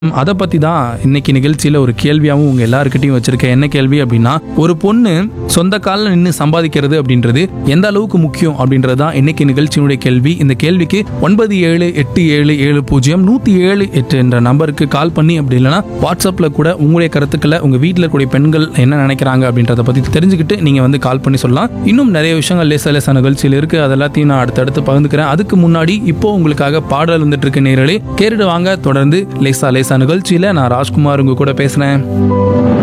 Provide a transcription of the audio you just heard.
அதை பற்றி தான் இன்னைக்கு நிகழ்ச்சியில் ஒரு கேள்வியாகவும் உங்கள் எல்லாருக்கிட்டையும் வச்சுருக்கேன் என்ன கேள்வி அப்படின்னா ஒரு பொண்ணு சொந்த காலில் நின்று சம்பாதிக்கிறது அப்படின்றது எந்த அளவுக்கு முக்கியம் அப்படின்றது தான் இன்னைக்கு நிகழ்ச்சியினுடைய கேள்வி இந்த கேள்விக்கு ஒன்பது ஏழு எட்டு ஏழு ஏழு பூஜ்ஜியம் நூற்றி ஏழு எட்டு என்ற நம்பருக்கு கால் பண்ணி அப்படி இல்லைன்னா வாட்ஸ்அப்பில் கூட உங்களுடைய கருத்துக்களை உங்கள் வீட்டில் இருக்கக்கூடிய பெண்கள் என்ன நினைக்கிறாங்க அப்படின்றத பற்றி தெரிஞ்சுக்கிட்டு நீங்கள் வந்து கால் பண்ணி சொல்லலாம் இன்னும் நிறைய விஷயங்கள் லேச லேசா நிகழ்ச்சியில் இருக்குது அது எல்லாத்தையும் நான் அடுத்தடுத்து பகிர்ந்துக்கிறேன் அதுக்கு முன்னாடி இப்போ உங்களுக்காக பாடல் வந்துட்டு இருக்க நேரலே கேட்டுட்டு வாங்க தொடர்ந்து லேசா லேசா நிகழ்ச்சியில் நான் ராஜ்குமார் உங்க கூட பேசுகிறேன்